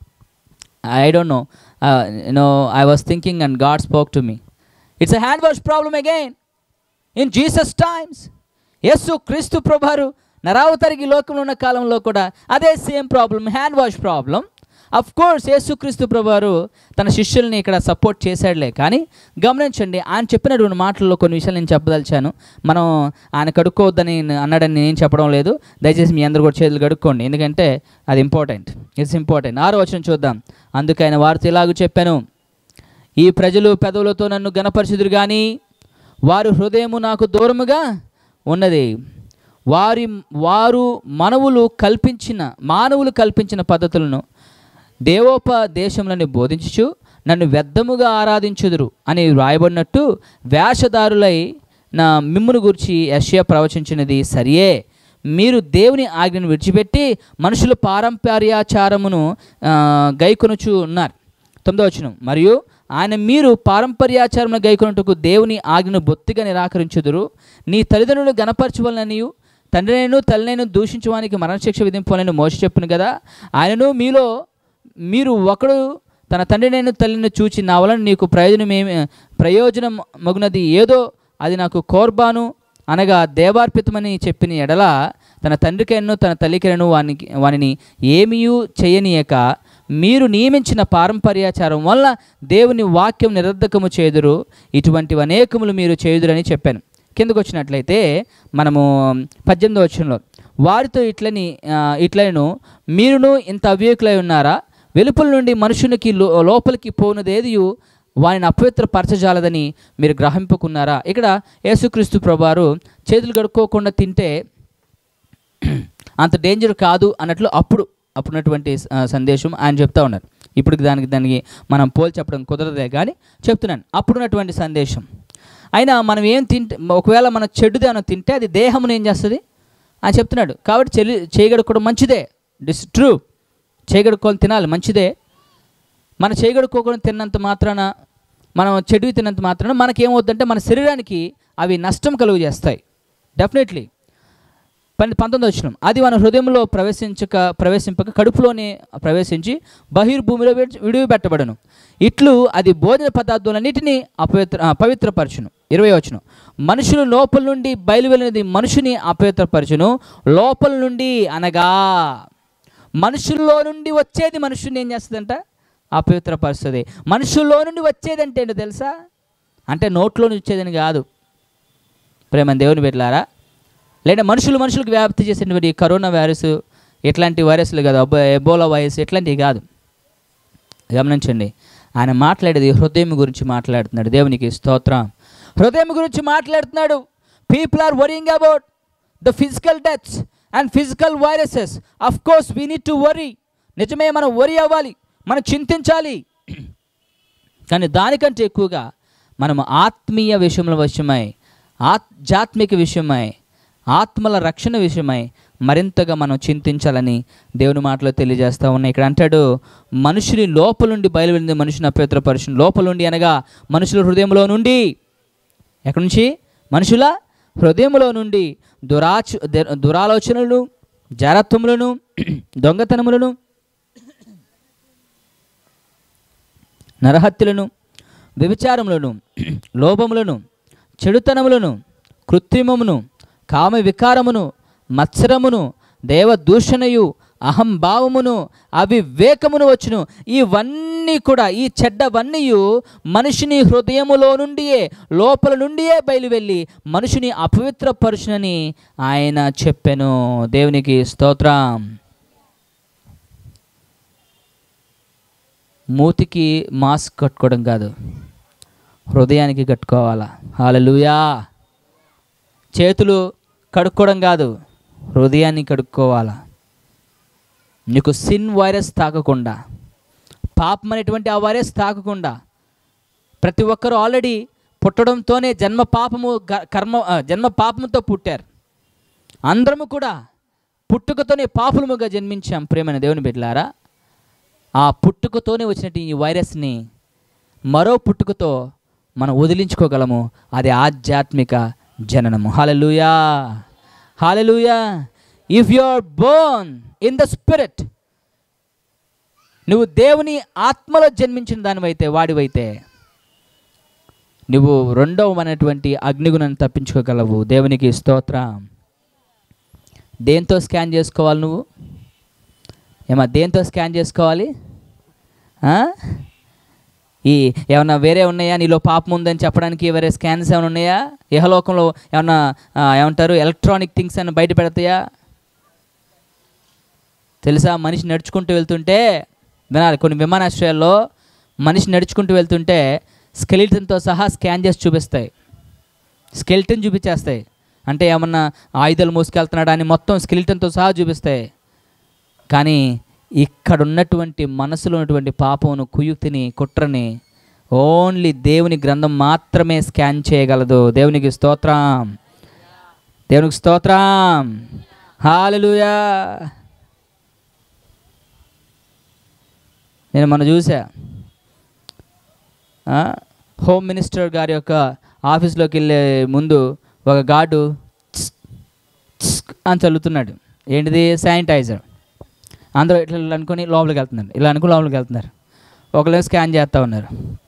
I don't know no I was thinking and God spoke to me it's a hand wash problem again in Jesus times యేసు క్రీస్తు ప్రభారు నరావతరికి లోకంలో ఉన్న కాలంలో కూడా అదే same problem hand wash problem of course యేసుక్రీస్తు ప్రభువారు తన శిష్యుల్ని ఇక్కడ సపోర్ట్ చేశాడులే కానీ గమనించండి ఆయన చెప్పినటువంటి మాటల్లో కొన్ని విషయాలు నేను చెప్పదలిచాను మనం ఆయన కడుక్కోవద్దని అన్నాడని నేను చెప్పడం లేదు దయచేసి మీ అందరూ కూడా చేతులు కడుక్కోండి ఎందుకంటే అది ఇంపార్టెంట్ ఇట్స్ ఇంపార్టెంట్ ఆరో వచనం చూద్దాం అందుకైన వారితో ఇలాగూ చెప్పాను ఈ ప్రజలు పెదవులతో నన్ను గణపరిచుదురు కానీ వారి హృదయము నాకు దూరముగా ఉన్నది వారి వారు మనవులు కల్పించిన మానవులు కల్పించిన పద్ధతులను దేవోపదేశములను బోధించుచు నన్ను వ్యర్థముగా ఆరాధించుదురు అని వ్రాయబడినట్టు వేషధారులై నా మిమ్మును గురించి యష్యా ప్రవచించినది సరియే మీరు దేవుని ఆజ్ఞను విడిచిపెట్టి మనుషుల పారంపర్యాచారమును ఆ, గైకొనుచు ఉన్నారు తొమ్మిదో వచనం మరియు ఆయన మీరు పారంపర్యాచారమును గైకొనుటకు దేవుని ఆజ్ఞను బొత్తిగా నిరాకరించుదురు నీ తల్లిదండ్రులు గణపరచవలననియు తండ్రినైను తల్లినైను దూషించడానికి మరణశిక్ష విధింపాలని మోసి చెప్పును కదా ఆయనను మీలో మీరు ఒకడు తన తండ్రినైన తల్లిని చూచి నా వలన నీకు ప్రయోజనమేమి ప్రయోజనం మగునది ఏదో అది నాకు కోర్బాను అనగా దేవార్పితమని చెప్పిన ఎడల తన తండ్రికైనను తన తల్లికైనను వానికి వానిని ఏమీయూ చేయనీయక మీరు నియమించిన పారంపర్యాచారం వల్ల దేవుని వాక్యం నిరర్ధకము చేదురు ఇటువంటివి అనేకములు మీరు చేదురని చెప్పాను కిందకు వచ్చినట్లయితే మనము పద్దెనిమిదో వచ్చంలో వారితో ఇట్లని ఆ, ఇట్లను మీరును ఇంత అవివేకులై ఉన్నారా వెలుపల నుండి మనుషునికి లో లోపలికి పోనదేదియు వారిని అపవిత్రపరచజాలదని మీరు గ్రహింపుకున్నారా ఇక్కడ యేసుక్రీస్తు ప్రభువారు చేతులు కడుక్కోకుండా తింటే అంత డేంజర్ కాదు అన్నట్లు అప్పుడు అప్పుడున్నటువంటి ఆ, సందేశం ఆయన చెప్తా ఉన్నారు ఇప్పుడు దానికి దానికి మనం పోల్చి చెప్పడం కుదరదే కానీ చెప్తున్నాను అప్పుడున్నటువంటి సందేశం అయినా మనం ఏం తింటే ఒకవేళ మనం చెడుది ఏమైనా తింటే అది దేహమును ఏం చేస్తుంది అని చెప్తున్నాడు కాబట్టి చెల్లి చేయగడుకోవడం మంచిదే డిస్ ట్రూ చేయగడుకోవాలి తినాలి మంచిదే మన చేయగడుకోకుండా తిన్నంత మాత్రాన మనం చెడువి తిన్నంత మాత్రాన మనకేమవుతుందంటే మన శరీరానికి అవి నష్టం కలుగు చేస్తాయి డెఫినెట్లీ పన్నె పంతొమ్మిది వచ్చిన అది మన హృదయంలో ప్రవేశించక ప్రవేశింపక కడుపులోనే ప్రవేశించి బహిర్భూమిలో విడిచి- విడిచిపెట్టబడను ఇట్లు అది భోజన పదార్థాలన్నిటినీ అపవిత్ర ఆ, పవిత్రపరచును ఇరవై వచ్చును మనుషులు లోపల నుండి బయలువెళ్ళినది మనుషుని అపవిత్రపరచును లోపల నుండి అనగా మనుషుల్లో నుండి వచ్చేది మనుషుని ఏం చేస్తుందంట అపవిత్రపరుస్తుంది మనుషుల్లో నుండి వచ్చేది అంటే ఏంటో తెలుసా అంటే నోట్లో నుంచి వచ్చేదని కాదు ప్రేమ దేవుని పెట్టారా లేదా మనుషులు మనుషులకు వ్యాప్తి చేసేటువంటి ఈ కరోనా వైరస్ ఇట్లాంటి వైరస్లు కాదు అబ్బో ఎబోలా వైరస్ ఇట్లాంటివి కాదు గమనించండి ఆయన మాట్లాడేది హృదయం గురించి మాట్లాడుతున్నాడు దేవునికి స్తోత్రం హృదయం గురించి మాట్లాడుతున్నాడు people are worrying about the physical deaths and physical viruses of course we need to worry నిజమే మనం వరి అవ్వాలి మనం చింతించాలి కానీ దానికంటే ఎక్కువగా మనం ఆత్మీయ విషయముల విషయమై ఆధ్యాత్మిక విషయమై ఆత్మల రక్షణ విషయమై మరింతగా మనం చింతించాలని దేవుని మాటలో తెలియజేస్తా ఉన్నాయి ఇక్కడ అంటాడు మనుషుని లోపల నుండి బయలువెళ్ళింది మనుషుని అపవిత్రపరుషుని లోపల నుండి అనగా మనుషుల హృదయంలో నుండి ఎక్కడి నుంచి మనుషుల హృదయంలో నుండి దురాచ దు- దురాలోచనలను జారత్వములను దొంగతనములను నరహత్యలను వ్యభిచారములను లోభములను చెడుతనములను కృత్రిమమును కామ వికారమును మత్సరమును దేవదూషణయు అహంభావమును అవివేకమును వచ్చును ఇవన్నీ కూడా ఈ చెడ్డవన్నీ మనిషిని హృదయములో నుండియే లోపల నుండియే బయలువెళ్ళి మనుషుని అపవిత్రపరుచునని ఆయన చెప్పెను దేవునికి స్తోత్రం మూతికి మాస్క్ కట్టుకోవడం కాదు హృదయానికి కట్టుకోవాలా హాలలుయా చేతులు కడుక్కోవడం కాదు హృదయాన్ని కడుక్కోవాలా నీకు సిన్ వైరస్ తాకకుండా పాపం అనేటువంటి ఆ వైరస్ తాకకుండా ప్రతి ఒక్కరూ ఆల్రెడీ పుట్టడంతోనే జన్మ పాపము గ- కర్మ ఆ, జన్మ పాపముతో పుట్టారు అందరము కూడా పుట్టుకతోనే పాపులముగా జన్మించాం ప్రేమైన దేవుని బిడ్డలారా ఆ పుట్టుకతోనే వచ్చినట్టు ఈ వైరస్ని మరో పుట్టుకతో మనం వదిలించుకోగలము అది ఆధ్యాత్మిక జననము hallelujah hallelujah if you are born in the spirit నువ్వు దేవుని ఆత్మలో జన్మించిన దానివైతే వాడివైతే నువ్వు రెండవమైనటువంటి అగ్నిగుణాన్ని తప్పించుకోగలవు దేవునికి స్తోత్రం దేంతో స్కాన్ చేసుకోవాలి నువ్వు ఏమా దేంతో స్కాన్ చేసుకోవాలి ఆ? ఈ ఏమన్నా వేరే ఉన్నాయా నీలో పాపం ఉందని చెప్పడానికి వేరే స్కాన్స్ ఏమైనా ఉన్నాయా ఇహలోకంలో ఏమన్నా ఆ, ఏమంటారు ఎలక్ట్రానిక్ థింగ్స్ అని బయట పెడతాయా తెలుసా మనిషి నడుచుకుంటూ వెళ్తుంటే వినాలి కొన్ని విమానాశ్రయాల్లో మనిషి నడుచుకుంటూ వెళ్తుంటే స్కెలిటన్తో సహా స్కాన్ చేసి చూపిస్తాయి స్కెలిటన్ చూపించేస్తాయి అంటే ఏమన్నా ఆయుధాలు మోసుకెళ్తున్నాడా అని మొత్తం స్కెలిటన్తో సహా చూపిస్తాయి కానీ ఇక్కడ ఉన్నటువంటి మనసులో ఉన్నటువంటి పాపమును కుయుక్తిని కుట్రని ఓన్లీ దేవుని గ్రంథం మాత్రమే స్కాన్ చేయగలదు దేవునికి స్తోత్రం దేవునికి స్తోత్రం హాలలుయా నేను మొన్న చూసా ఆ, హోమ్ మినిస్టర్ గారి యొక్క ఆఫీస్లోకి వెళ్ళే ముందు ఒక గార్డు "ఛ్, ఛ్" అని చల్లుతున్నాడు ఏంటిది శానిటైజర్ అందరూ ఇట్లా ఇలా అనుకొని లోపలికి వెళ్తున్నారు ఇలా అనుకుని లోపలికి వెళ్తున్నారు ఒకళ్ళు స్కాన్ చేస్తూ ఉన్నారు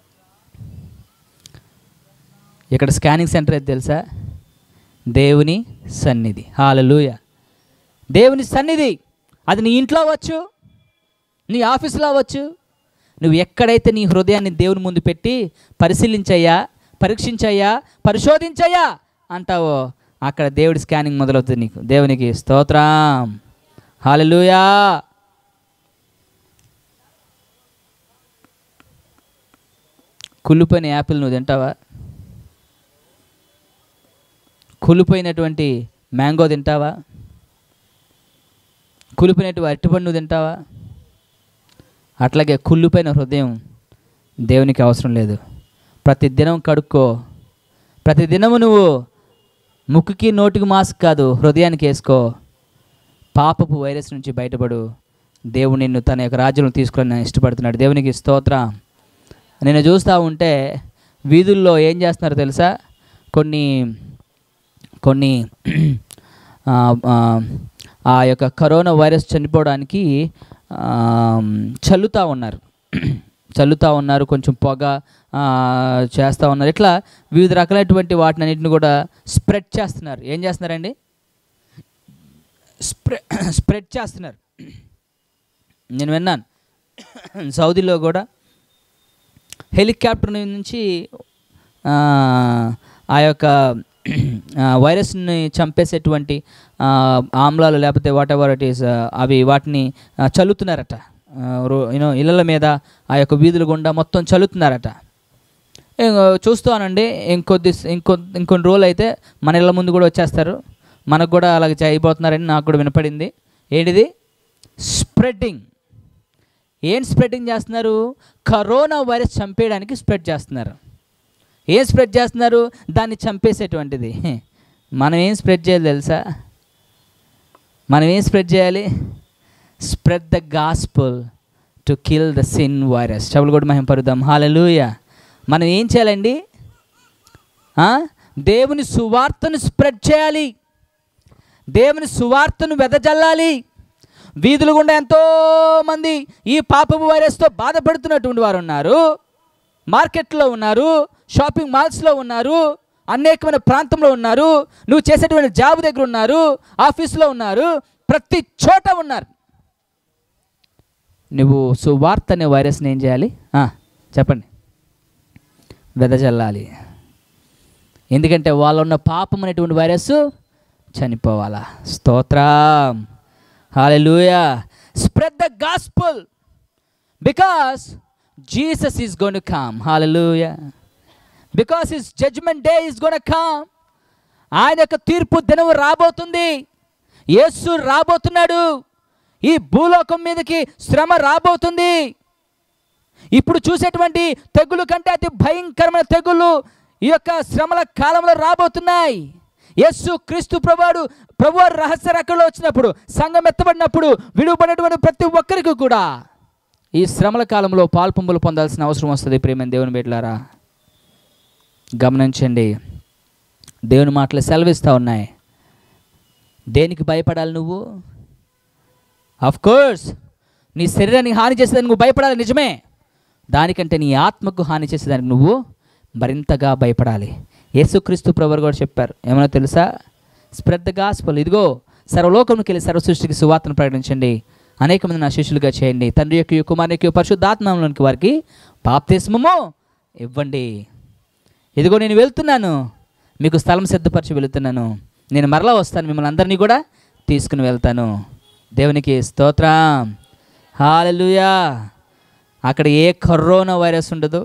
ఇక్కడ స్కానింగ్ సెంటర్ ఏది తెలుసా దేవుని సన్నిధి హాలలుయ దేవుని సన్నిధి అది నీ ఇంట్లో అవ్వచ్చు నీ ఆఫీసులో అవ్వచ్చు నువ్వు ఎక్కడైతే నీ హృదయాన్ని దేవుని ముందు పెట్టి పరిశీలించయ్యా పరీక్షించయ్యా పరిశోధించయ్యా అంటావో అక్కడ దేవుడి స్కానింగ్ మొదలవుతుంది నీకు దేవునికి స్తోత్రం హాలెలూయా కుళ్ళిపోయిన యాపిల్ నువ్వు తింటావా కుళ్ళిపోయినటువంటి మ్యాంగో తింటావా కుళ్ళిపోయినటువంటి అరటిపండు నువ్వు తింటావా అట్లాగే కుళ్ళిపోయిన హృదయం దేవునికి అవసరం లేదు ప్రతి దినం కడుక్కో ప్రతి దినము నువ్వు ముక్కుకి నోటికి మాస్క్ కాదు హృదయానికి వేసుకో పాపపు వైరస్ నుంచి బయటపడు దేవుడు నిన్ను తన యొక్క రాజ్యంలో తీసుకుని ఇష్టపడుతున్నాడు దేవునికి స్తోత్రం నేను చూస్తూ ఉంటే వీధుల్లో ఏం చేస్తున్నారో తెలుసా కొన్ని కొన్ని ఆ, ఆ, ఆ యొక్క కరోనా వైరస్ చనిపోవడానికి ఆ, చల్లుతూ ఉన్నారు చల్లుతూ ఉన్నారు కొంచెం పొగ ఆ, చేస్తూ ఉన్నారు ఇట్లా వివిధ రకాలైనటువంటి వాటిని అన్నింటిని కూడా స్ప్రెడ్ చేస్తున్నారు ఏం చేస్తున్నారండి స్ప్రె స్ప్రెడ్ చేస్తున్నారు నేను విన్నాను సౌదీలో కూడా హెలికాప్టర్ నుంచి ఆ, ఆ యొక్క ఆ, వైరస్ని చంపేసేటువంటి ఆ, ఆమ్లాలు లేకపోతే వాట్ ఎవర్ ఇట్ ఈస్ అవి వాటిని ఆ, చల్లుతున్నారట యూనో ఇళ్ళ మీద ఆ యొక్క వీధుల గుండా మొత్తం చల్లుతున్నారట ఇంకో చూస్తానండి ఇంకొద్ది ఇంకొ ఇంకొన్ని రోజులు అయితే మన ఇళ్ళ ముందు కూడా వచ్చేస్తారు మనకు కూడా అలాగే చేయబోతున్నారని నాకు కూడా వినపడింది ఏంటిది స్ప్రెడ్డింగ్ ఏం స్ప్రెడ్డింగ్ చేస్తున్నారు కరోనా వైరస్ చంపేయడానికి స్ప్రెడ్ చేస్తున్నారు ఏం స్ప్రెడ్ చేస్తున్నారు దాన్ని చంపేసేటువంటిది మనం ఏం స్ప్రెడ్ చేయాలి తెలుసా మనం ఏం స్ప్రెడ్ చేయాలి spread the gospel to kill the sin virus చెవులు కూడా మహిమ పరుద్దాం హాలూయ మనం ఏం చేయాలండి ఆ? దేవుని సువార్తను స్ప్రెడ్ చేయాలి దేవుని సువార్తను వెదజల్లాలి వీధులు గుండా ఎంతోమంది ఈ పాపపు వైరస్తో బాధపడుతున్నటువంటి వారు ఉన్నారు మార్కెట్లో ఉన్నారు షాపింగ్ మాల్స్లో ఉన్నారు అనేకమైన ప్రాంతంలో ఉన్నారు నువ్వు చేసేటువంటి జాబ్ దగ్గర ఉన్నారు ఆఫీస్లో ఉన్నారు ప్రతి చోట ఉన్నారు నువ్వు సువార్త అనే వైరస్ని ఏం చేయాలి ఆ, చెప్పండి వెదజల్లాలి ఎందుకంటే వాళ్ళ ఉన్న పాపం అనేటువంటి వైరస్ చనిపోవాలా స్తోత్రం hallelujah spread the gospel because Jesus is gonna come hallelujah because his judgement day is gonna come ఆయన యొక్క తీర్పు దినం రాబోతుంది యేసు రాబోతున్నాడు ఈ భూలోకం మీదకి శ్రమ రాబోతుంది ఇప్పుడు చూసేటువంటి తెగులు కంటే అతి భయంకరమైన తెగులు ఈ యొక్క శ్రమల కాలంలో రాబోతున్నాయి యేసు క్రీస్తు ప్రభువాడు ప్రభు రహస్య రకంలో వచ్చినప్పుడు సంఘం ఎత్తబడినప్పుడు విడువబడినటువంటి ప్రతి ఒక్కరికి కూడా ఈ శ్రమల కాలంలో పాల్పొంపులు పొందాల్సిన అవసరం వస్తుంది ప్రేమ దేవుని బిడ్డలారా గమనించండి దేవుని మాటలు సెలవిస్తూ ఉన్నాయి దేనికి భయపడాలి నువ్వు ఆఫ్ కోర్స్ నీ శరీరానికి హాని చేసేదానికి నువ్వు భయపడాలి నిజమే దానికంటే నీ ఆత్మకు హాని చేసేదానికి నువ్వు మరింతగా భయపడాలి యేసుక్రీస్తు ప్రభు కూడా చెప్పారు ఏమైనా తెలుసా స్ప్రెడ్ ద గాస్పల్ ఇదిగో సర్వలోకంకి వెళ్ళి సర్వ సృష్టికి సువార్తను ప్రకటించండి అనేక మంది నా శిష్యులుగా చేయండి తండ్రి యొక్క కుమారు యొక్క పరిశుద్ధాత్మలోనికి వారికి బాప్తిస్మము ఇవ్వండి ఇదిగో నేను వెళ్తున్నాను మీకు స్థలం సిద్ధపరిచి వెళుతున్నాను నేను మరలా వస్తాను మిమ్మల్ని అందరినీ కూడా తీసుకుని వెళ్తాను దేవునికి స్తోత్రం హాలలుయా అక్కడ ఏ కరోనా వైరస్ ఉండదు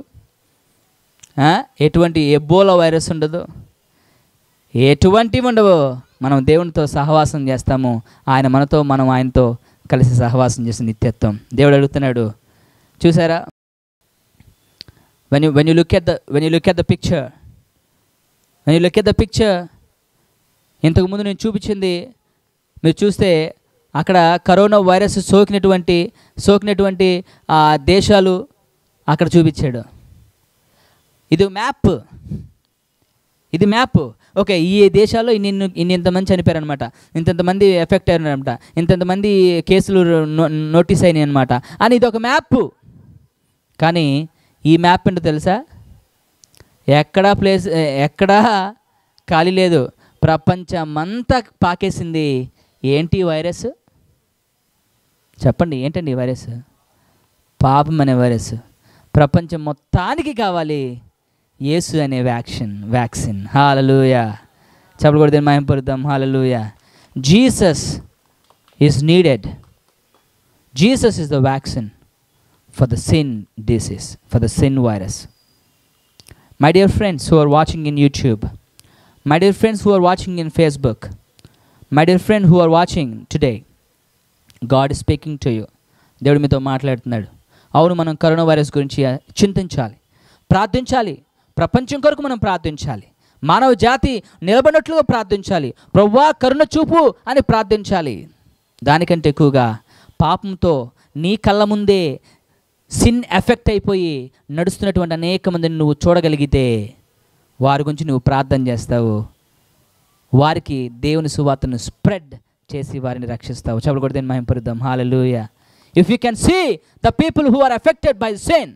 ఆ? ఎటువంటి ఎబోలా వైరస్ ఉండదు ఎటువంటివి ఉండవు మనం దేవునితో సహవాసం చేస్తాము ఆయన మనతో మనం ఆయనతో కలిసి సహవాసం చేసే నిత్యత్వం దేవుడు అడుగుతున్నాడు చూసారా when you when you look at the when you look at the picture when you look at the picture ఇంతకు ముందు నేను చూపించింది మీరు చూస్తే అక్కడ కరోనా వైరస్ సోకినటువంటి సోకినటువంటి ఆ దేశాలు అక్కడ చూపించాడు ఇది మ్యాప్ ఇది మ్యాప్ ఓకే ఈ దేశాల్లో ఇన్ని ఇన్ని ఇంతమంది చనిపోయారు అనమాట ఇంతంతమంది ఎఫెక్ట్ అయ్యారనమాట ఇంతంతమంది కేసులు నో- నోటీస్ అయినాయి అనమాట అని ఇది ఒక మ్యాప్ కానీ ఈ మ్యాప్ ఏంటో తెలుసా ఎక్కడా ప్లేస్ ఎక్కడా ఖాళీ లేదు ప్రపంచమంతా పాకేసింది ఏంటి ఈ వైరస్ చెప్పండి ఏంటండి ఈ వైరస్ పాపం అనే వైరస్ ప్రపంచం మొత్తానికి కావాలి యేసు అనే వ్యాక్సిన్ వ్యాక్సిన్ హాలలుయ చెప్పలు కూడా మాయం పరుద్దాం hallelujah Jesus is needed Jesus is the vaccine for the sin disease for the sin virus my dear friends who are watching in YouTube my dear friends who are watching in Facebook my dear friend who are watching today God speaking to you దేవుడు మీతో మాట్లాడుతున్నాడు అవును మనం corona virus గురించి చింతించాలి ప్రార్థించాలి ప్రపంచం కొరకు మనం ప్రార్థించాలి మానవ జాతి నిలబడినట్లుగా ప్రార్థించాలి ప్రవ్వా కరుణ చూపు అని ప్రార్థించాలి దానికంటే ఎక్కువగా పాపంతో నీ కళ్ళ ముందే సిన్ ఎఫెక్ట్ అయిపోయి నడుస్తున్నటువంటి అనేక మందిని నువ్వు చూడగలిగితే వారి గురించి నువ్వు ప్రార్థన చేస్తావు వారికి దేవుని సువార్తను స్ప్రెడ్ చేసి వారిని రక్షిస్తావు చెప్పలు కొడితే మహింపరుద్దాం hallelujah if you can see the people who are affected by sin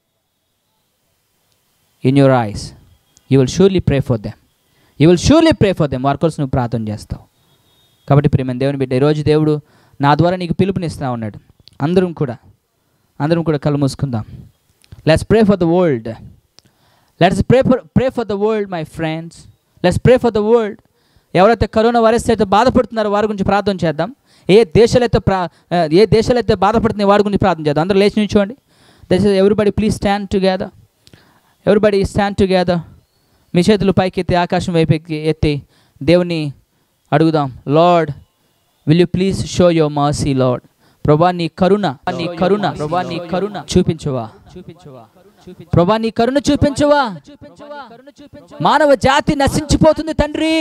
in your eyes you will surely pray for them you will surely pray for them వారి కోసం నువ్వు ప్రార్థన చేస్తావు కాబట్టి ప్రేమ దేవుని బిడ్డ ఈరోజు దేవుడు నా ద్వారా నీకు పిలుపునిస్తా ఉన్నాడు అందరం కూడా అందరం కూడా కళ్ళు మూసుకుందాం let's pray for the world let's pray for pray for the world my friends let's pray for the world ఎవరైతే కరోనా వైరస్ అయితే బాధపడుతున్నారో వారి గురించి ప్రార్థన చేద్దాం ఏ దేశాలు అయితే ప్రా ఏ దేశాలు అయితే బాధపడుతున్నాయి వారి గురించి ప్రార్థన చేద్దాం అందరూ లేచి నిల్చోండి దయచేసి everybody please stand together everybody stand together మీ చేతులు పైకి ఎత్తి ఆకాశం వైపు ఎక్కి ఎత్తి దేవుని అడుగుదాం Lord will you please show your mercy Lord ప్రభా నీ కరుణ నీ కరుణ ప్రభా నీ కరుణ చూపించవా చూపించవా ప్రభా నీ కరుణ చూపించవా మానవ జాతి నశించిపోతుంది తండ్రి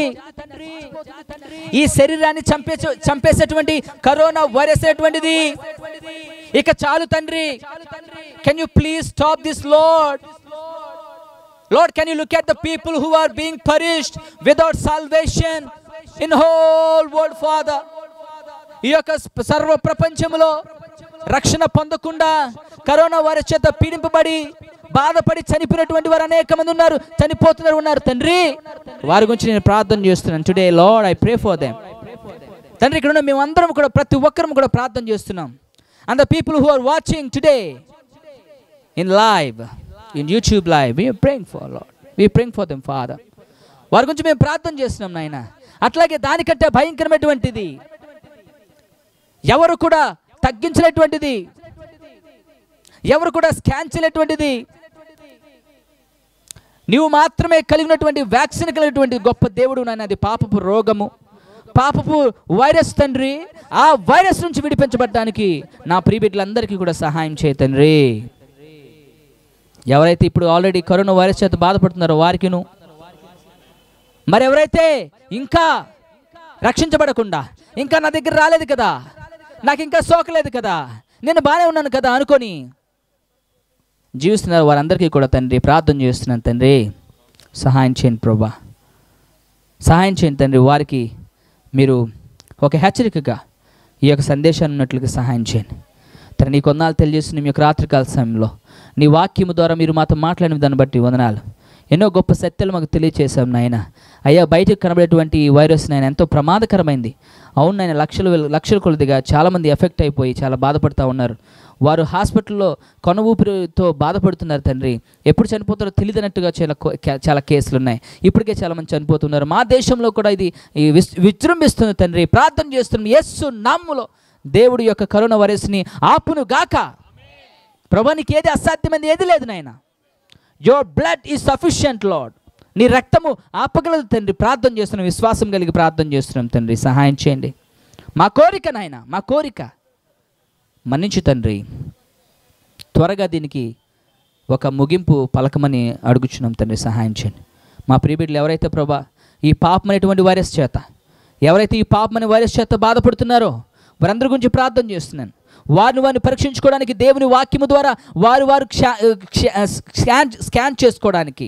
ఈ శరీరాన్ని చంపే చంపేసేటువంటి కరోనా వైరస్ అనేటువంటిది ఇక చాలు తండ్రి can you please stop this Lord Lord, can you look at the people who are being perished without salvation in whole world, Father? ఈ యొక్క సర్వ ప్రపంచంలో రక్షణ పొందకుండా కరోనా వారి చేత పీడింపబడి బాధపడి చనిపోయినటువంటి వారు అనేక మంది ఉన్నారు చనిపోతున్నారు ఉన్నారు తండ్రి వారి గురించి నేను ప్రార్థన చేస్తున్నాను today Lord I pray for them తండ్రి ఇక్కడ ఉన్న మేమందరం కూడా ప్రతి ఒక్కరం కూడా ప్రార్థన చేస్తున్నాం and the people who are watching today in live in YouTube live we praying for Lord we praying for them Father వారి గురించి మేము ప్రార్థన చేస్తున్నాం నాయన అట్లాగే దానికంటే భయంకరమైనటువంటిది ఎవరు కూడా తగ్గించినటువంటిది ఎవరు కూడా స్కాన్ చేయనటువంటిది నీవు మాత్రమే కలిగినటువంటి వ్యాక్సిన్ కలిగినటువంటి గొప్ప దేవుడు నాయన అది పాపపు రోగము పాపపు వైరస్ తండ్రి ఆ వైరస్ నుంచి విడిపించబడడానికి నా ప్రియబిడ్డలందరికీ కూడా సహాయం చేయ తండ్రి ఎవరైతే ఇప్పుడు ఆల్రెడీ కరోనా వైరస్ చేత బాధపడుతున్నారో వారికిను మరి ఎవరైతే ఇంకా రక్షించబడకుండా ఇంకా నా దగ్గర రాలేదు కదా నాకు ఇంకా సోకలేదు కదా నేను బాగానే ఉన్నాను కదా అనుకొని జీవిస్తున్నారు వారందరికీ కూడా తండ్రి ప్రార్థన చేస్తున్నాను తండ్రి సహాయం చేయండి ప్రభా సహాయం చేయండి తండ్రి వారికి మీరు ఒక హెచ్చరికగా ఈ యొక్క సందేశాన్ని ఉన్నట్లుగా సహాయం చేయండి తన నీ కొన్నాళ్ళు తెలియజేసిన మీ యొక్క రాత్రికాల సమయంలో నీ వాక్యము ద్వారా మీరు మాతో మాట్లాడిన దాన్ని బట్టి వందనాలు ఎన్నో గొప్ప సత్యాలు మాకు తెలియచేశాం నాయన అయ్యా బయటకు కనబడేటువంటి ఈ వైరస్ నాయన ఎంతో ప్రమాదకరమైంది అవును నాయన లక్షలు వేల- లక్షల కొలదిగా చాలామంది ఎఫెక్ట్ అయిపోయి చాలా బాధపడుతూ ఉన్నారు వారు హాస్పిటల్లో కొన ఊపిరితో బాధపడుతున్నారు తండ్రి ఎప్పుడు చనిపోతారో తెలియదన్నట్టుగా చాలా కో- కే- చాలా కేసులు ఉన్నాయి ఇప్పటికే చాలామంది చనిపోతున్నారు మా దేశంలో కూడా ఇది ఈ విస్- విజృంభిస్తుంది తండ్రి ప్రార్థన చేస్తున్నాం యస్సు నామ్ములో దేవుడి యొక్క కరోనా వైరస్ని ఆపును గాక ప్రభానికి ఏది అసాధ్యమైనది ఏది లేదు నాయన your blood is sufficient Lord నీ రక్తము ఆపగలదు తండ్రి ప్రార్థన చేస్తున్నాం విశ్వాసం కలిగి ప్రార్థన చేస్తున్నాం తండ్రి సహాయం చేయండి మా కోరిక నాయన మా కోరిక మన్నించు తండ్రి త్వరగా దీనికి ఒక ముగింపు పలకమని అడుగుచున్నాం తండ్రి సహాయం చేయండి మా ప్రియబిడ్డలు ఎవరైతే ప్రభా ఈ పాపం అనేటువంటి వైరస్ చేత ఎవరైతే ఈ పాపం అనే వైరస్ చేత బాధపడుతున్నారో వారందరి గురించి ప్రార్థన చేస్తున్నాను వారిని వారిని పరీక్షించుకోవడానికి దేవుని వాక్యము ద్వారా వారు వారు క్షా- క్ష- స్కాన్ స్కాన్ చేసుకోవడానికి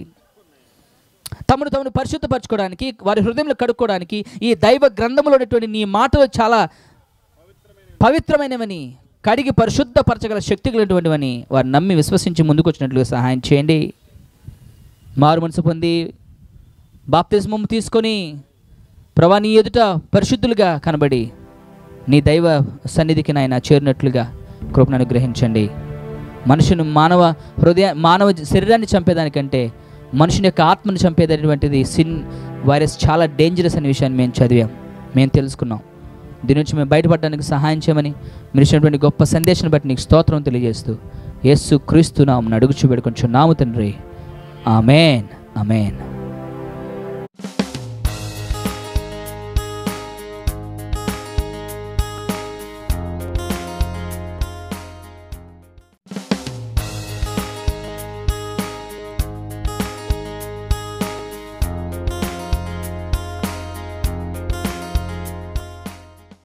తమను తమను పరిశుద్ధపరచుకోవడానికి వారి హృదయంలో కడుక్కోవడానికి ఈ దైవ గ్రంథంలో ఉన్నటువంటి నీ మాటలు చాలా పవిత్రమైనవని కడిగి పరిశుద్ధపరచగల శక్తి కలిగినటువంటివని వారు నమ్మి విశ్వసించి ముందుకు వచ్చినట్లుగా సహాయం చేయండి మారు మనసు పొంది బాప్తిస్మము తీసుకొని ప్రభా నీ ఎదుట పరిశుద్ధులుగా కనబడి నీ దైవ సన్నిధికి నాయన చేరినట్లుగా కృపను అనుగ్రహించండి మనుషుని మానవ హృదయ మానవ శరీరాన్ని చంపేదానికంటే మనుషుని యొక్క ఆత్మను చంపేటటువంటిది సిన్ వైరస్ చాలా డేంజరస్ అనే విషయాన్ని మేము చదివాం మేము తెలుసుకున్నాం దీని నుంచి మేము బయటపడడానికి సహాయం చేయమని మీరు ఇచ్చినటువంటి గొప్ప సందేశాన్ని బట్టి నీకు స్తోత్రం తెలియజేస్తూ యేసు క్రీస్తు నామను అడుగుచూ పెడుకొంచున్నాము తండ్రి ఆమెన్ ఆమెన్